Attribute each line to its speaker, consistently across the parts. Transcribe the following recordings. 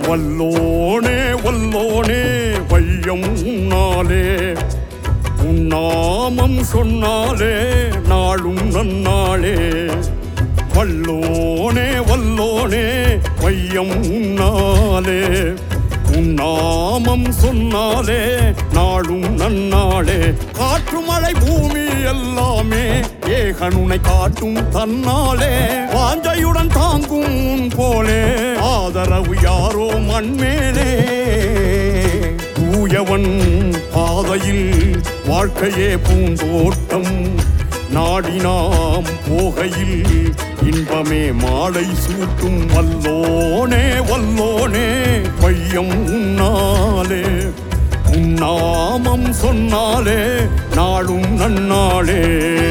Speaker 1: வல்லோனே வல்லோனே வையம் உன்னாலே உன்னாமம் சொன்னாலே நாளும் நன்னாளே வல்லோனே வல்லோனே வையம் உன்னாலே உன்னாமம் சொன்னாலே நாளும் நன்னாளே காற்று மழை பூமி எல்லாமே ஏகனுனை காட்டும் தன்னாலே வாஞ்சையுடன் தாங்கும் உன் போலே ஆதரவு யாரோ மண்மேலே தூயவன் பாதையில் வாழ்க்கையே பூந்தோட்டம் நாடி நாம் போகையில் இன்பமே மாலை சூட்டும் வல்லோனே வல்லோனே பையம் உன்னாலே உன்னாமம் சொன்னாலே நாளும் நன்னாளே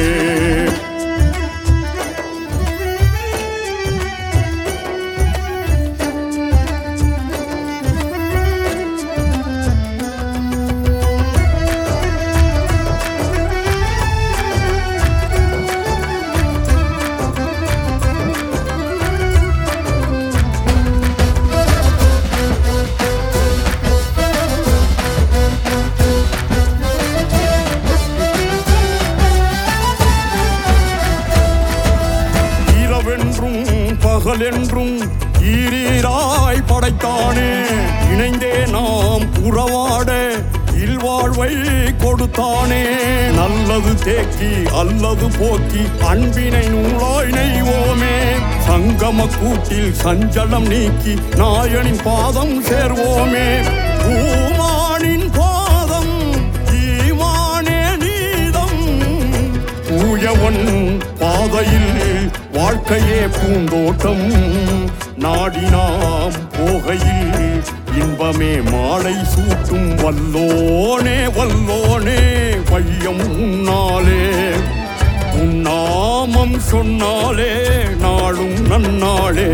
Speaker 1: இரவென்றும் பகலென்றும் ஈரீராய் படைத்தானே இணைந்தே நாம் உறவாட இல்வாழ்வை கொடுத்தானே நல்லது தேக்கி அல்லது போக்கி அன்பினை நூலாய் நெய்வோமே சங்கம கூட்டில் சஞ்சலம் நீக்கி நாயனின் பாதம் சேர்வோமே பூமானின் பாதம் ஈமானே நீதம் தூயவன் பாதையில் வாழ்க்கையே பூந்தோட்டம் நாடி நாம் போகையில் இன்பமே மாலை சூட்டும் வல்லோனே வல்லோனே வையம் உன்னாலே உன்னாமம் சொன்னாலே நாளும் நன்னாளே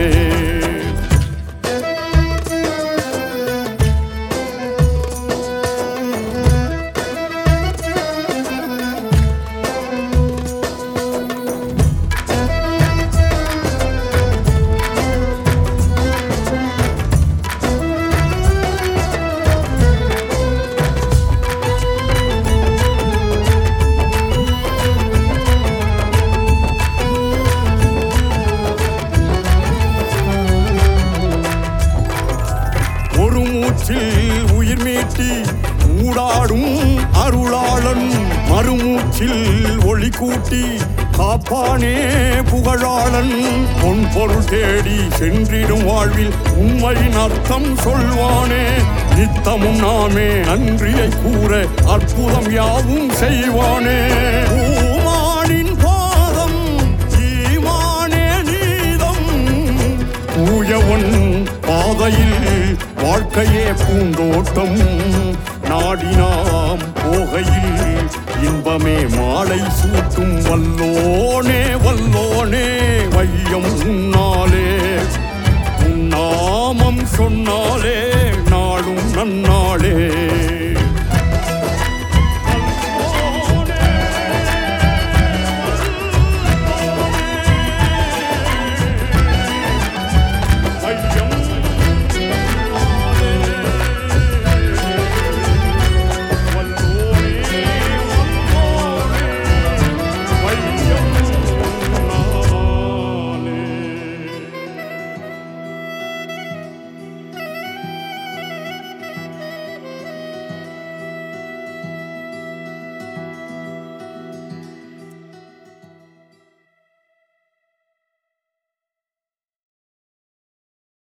Speaker 1: ஒரு மூச்சில் உயிர் மீட்டி ஊடாடும் அருளாளன் மறுமூச்சில் ஒளி கூட்டி காப்பானே புகழாளன் பொன் பொருள் தேடி சென்றிடும் வாழ்வில் உண்மையின் அர்த்தம் சொல்வானே நித்தமும் நாமே நன்றியை கூற அற்புதம் யாவும் செய்வானே பூமானின் பாதம் ஈமானே நீதம் தூயவன் பாதையில் வாழ்க்கையே பூந்தோட்டம் நாடி நாம் போகையில் இன்பமே மாலை சூட்டும் வல்லோனே வல்லோனே வையம் உன்னாலே உன்னாமம் சொன்னாலே நாளும் நன்னாளே